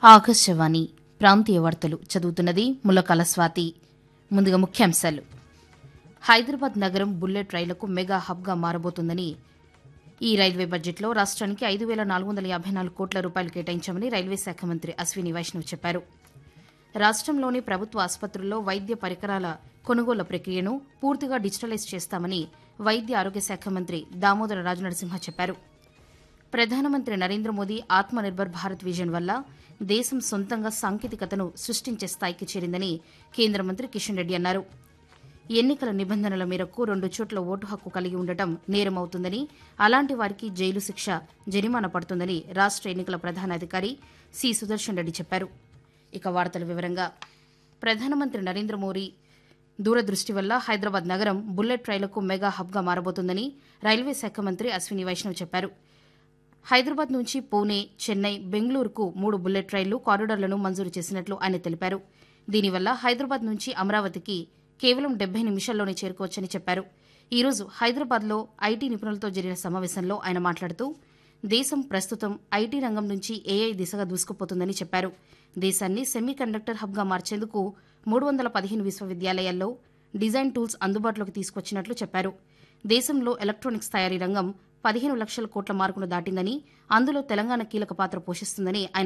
ఆకాశవాణి ప్రాంతీయ వార్తలు చదువుతున్నది ములకల స్వాతి ముందుగా ముఖ్యాంశాలు హైదరాబాద్ నగరం బుల్లెట్ రైళ్లకు మెగా హబ్గా మారబోతుందని ఈ రైల్వే బడ్జెట్లో రాష్ట్రానికి ఐదు వేల నాలుగు వందల యాభై నాలుగు కోట్ల రూపాయలు కేటాయించామని రైల్వే శాఖ మంత్రి అశ్విని వైష్ణవ్ చెప్పారు రాష్ట్రంలోని ప్రభుత్వ ఆసుపత్రుల్లో వైద్య పరికరాల కొనుగోళ్ల ప్రక్రియను పూర్తిగా డిజిటలైజ్ చేస్తామని వైద్య ఆరోగ్య శాఖ మంత్రి దామోదర రాజనరసింహ చెప్పారు ప్రధానమంత్రి నరేంద్ర మోదీ ఆత్మనిర్భర్ భారత్ విజన్ వల్ల దేశం సొంతంగా సాంకేతికతను సృష్టించే స్థాయికి చేరిందని కేంద్ర మంత్రి కిషన్ రెడ్డి అన్నారు ఎన్నికల నిబంధనల మేరకు రెండు చోట్ల ఓటు హక్కు కలిగి ఉండటం నేరమవుతుందని అలాంటి వారికి జైలు శిక్ష జరిమానా పడుతుందని రాష్ట్ర ఎన్నికల ప్రధాన అధికారి సి సుదర్శన్ రెడ్డి చెప్పారు ఇక వార్తల వివరంగా ప్రధానమంత్రి నరేంద్ర మోదీ దూరదృష్టి వల్ల హైదరాబాద్ నగరం బుల్లెట్ రైళ్లకు మెగా హబ్గా మారబోతుందని రైల్వే శాఖ మంత్రి అశ్విని వైష్ణవ్ చెప్పారు హైదరాబాద్ నుంచి పూణే చెన్నై బెంగళూరుకు మూడు బుల్లెట్ రైళ్లు కారిడార్లను మంజూరు చేసినట్లు ఆయన తెలిపారు దీనివల్ల హైదరాబాద్ నుంచి అమరావతికి కేవలం డెబ్బై నిమిషాల్లోనే చేరుకోవచ్చని చెప్పారు ఈ రోజు హైదరాబాద్లో ఐటీ నిపుణులతో జరిగిన సమావేశంలో ఆయన మాట్లాడుతూ దేశం ప్రస్తుతం ఐటీ రంగం నుంచి ఏఐ దిశగా దూసుకుపోతుందని చెప్పారు దేశాన్ని సెమీ కండక్టర్ హబ్గా మార్చేందుకు మూడు వందల పదిహేను విశ్వవిద్యాలయాల్లో డిజైన్ టూల్స్ అందుబాటులోకి తీసుకొచ్చినట్లు చెప్పారు దేశంలో ఎలక్ట్రానిక్స్ తయారీ రంగం పదిహేను లక్షల కోట్ల మార్కును దాటిందని అందులో తెలంగాణ కీలక పాత్ర పోషిస్తుందని ఆయన